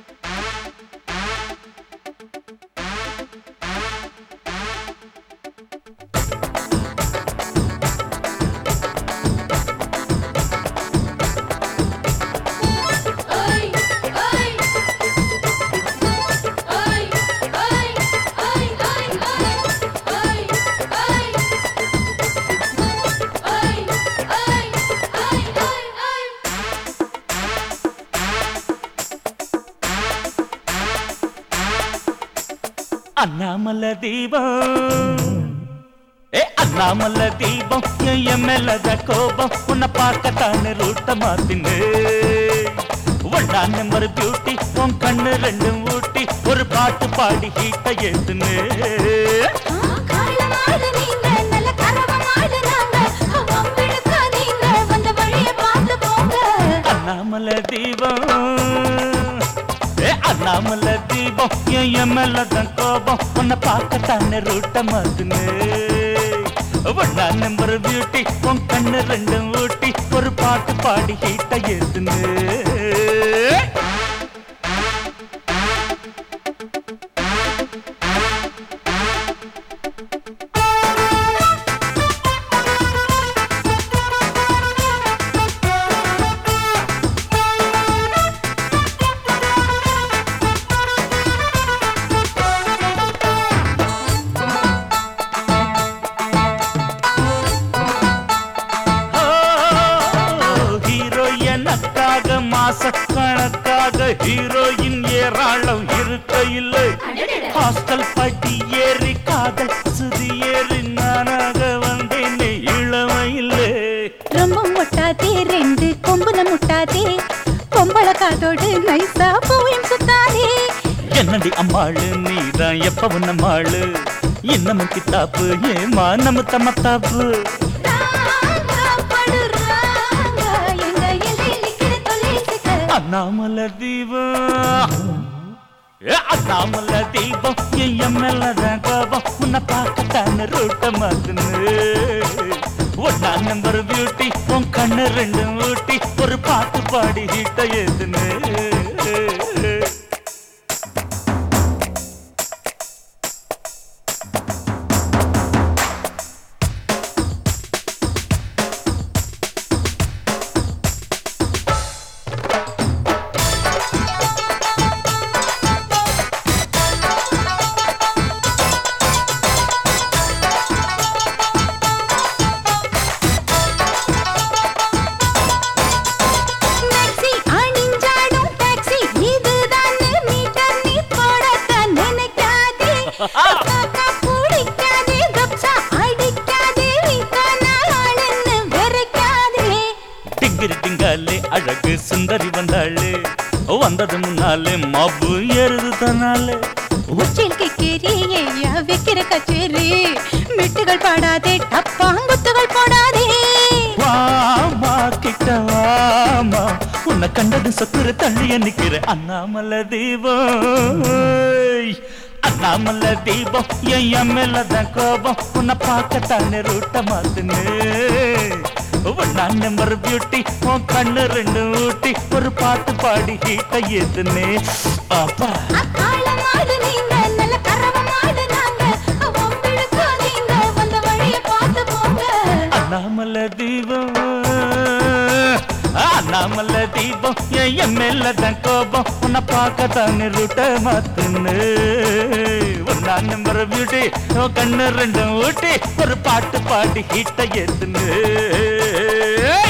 அண்ணாமல தீபம் ஏ அண்ணாமல தீபம் என் மேலத கோபம் உன்னை பார்க்கத்தானே ரூட்ட மாத்தின்னு ஒன்னா நம்பர் பியூட்டி உன் கண்ணு ரெண்டும் ஊட்டி ஒரு பாட்டு பாடி ஹீட்ட ஏத்துன்னு காலமாடு நீங்க நல்ல கரவமாடு நாங்க வம்பிழுக்க நீங்க வந்த வழிய பார்த்து போங்க அண்ணாமல தீபம் ஏ அண்ணாமல தீபம் என் மேலதான் கோபம் உன்னை பார்க்கத்தானே ரூட்ட மாத்துன்னு ஒன்னா நம்பர் பியூட்டி உன் கண்ணு ரெண்டும் ஊட்டி ஒரு பாட்டு பாடி ஹீட்ட ஏத்துன்னு ஹீரோயினுக்காக மாச கணக்காக ஹீரோயின் ஏராளம் இருக்க இல்லை ஹாஸ்டல் பட்டி ஏறி காதல் சுதி ஏறி நானாக வந்தேனே இளமையிலே ரொம்ப முட்டாதே ரெண்டு கொம்புல முட்டாதே பொம்பள காதோடு நைசா போயும் சுத்தாதே என்னடி அம்மாளு நீதான் எப்பவும் நம்மாளு இன்னமும் கித்தாப்பு ஏமா நம்ம தம்மத்தாப்பு படுறாங்க எங்க எல்லையில் நிக்கிற தொலைச்சுக்க அண்ணாமல தீபம் ஏ, அண்ணாமல தீபம் என் மேலதான் கோபம் உன்னை பார்க்கத்தான ரூட்ட மாத்துன்னு ஒன்னா நம்பர் பியூட்டி உன் கண்ணு ரெண்டும் ஊட்டி ஒரு பாட்டு பாடி ஹீட்ட ஏத்துன்னு டாக்ஸி அணிஞ்சாடும் டாக்ஸி இதுதான் மீட்டர் நீ போடத்தான் நினைக்காதே காக்கா பிடிக்காதே கப்சா அடிக்காதே வீக்கான ஆளுன்னு வெறுக்காதே டிங்கிரி டிங்காலே அழகு சுந்தரி வந்தாளே வந்தது முன்னாலே மபு ஏறுது தன்னாலே உச்சில் கிக்கேரி ஐயா வைக்கிற கச்சேரி மெட்டுகள் பாடாதே டப்பாங்குத்துகள் போடாதே வாமா கிட்ட வாமா உன்னை கண்டது சொத்துரு தள்ளிய நிக்கிற அண்ணாமல தீபம் அண்ணாமல தீபம் என் மேலதான் கோபம் உன்னை பார்க்கத்தானே ரூட்ட மாத்துன்னு ஒன்னா நம்பர் பியூட்டி உன் கண்ணு ரெண்டு ஊட்டி ஒரு பாட்டு பாடி ஹீட்ட ஏத்துன்னு அப்பா அக்காலமாடு நீங்க நல்ல கரவமாடு நாங்க வம்பிழுக்க நீங்க வந்த வழிய பார்த்து போங்க அண்ணாமல தீபம் அண்ணாமல தீபம் என் மேலதான் கோபம் உன்னை பார்க்க தானே ரூட்ட மாத்துன்னு ஒன்னா நம்பர் பியூட்டி கண்ணு ரெண்டும் ஊட்டி ஒரு பாட்டு பாடி ஹீட்ட ஏத்துன்னு